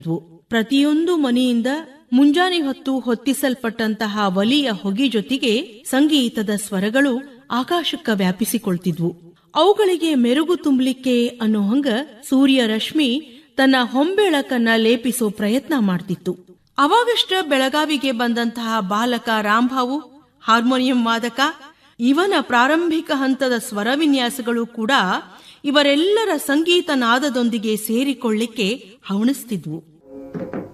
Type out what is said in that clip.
ಇದ್ವು. ಪ್ರತಿಯೊಂದು ಮನೆಯಿಂದ ಮುಂಜಾನೆ ಹೊತ್ತು ಹೊತ್ತಿಸಲ್ಪಟ್ಟಂತಹ ಒಲಿಯ ಹೊಗೆ ಜೊತೆಗೆ ಸಂಗೀತದ ಸ್ವರಗಳು ಆಕಾಶಕ್ಕ ವ್ಯಾಪಿಸಿಕೊಳ್ತಿದ್ವು ಅವುಗಳಿಗೆ ಮೆರುಗು ತುಂಬಲಿಕ್ಕೆ ಅನ್ನೋ ಹಂಗ ಸೂರ್ಯ ರಶ್ಮಿ ತನ್ನ ಹೊಂಬೆಳಕನ್ನ ಲೇಪಿಸೋ ಪ್ರಯತ್ನ ಮಾಡ್ತಿತ್ತು ಅವಾಗಷ್ಟ ಬೆಳಗಾವಿಗೆ ಬಂದಂತಹ ಬಾಲಕ ರಾಂಭಾವು ಹಾರ್ಮೋನಿಯಂ ವಾದಕ ಇವನ ಪ್ರಾರಂಭಿಕ ಹಂತದ ಸ್ವರ ವಿನ್ಯಾಸಗಳು ಕೂಡ ಇವರೆಲ್ಲರ ಸಂಗೀತ ನಾದದೊಂದಿಗೆ ಸೇರಿಕೊಳ್ಳಿಕ್ಕೆ ಹವಣಿಸ್ತಿದ್ವು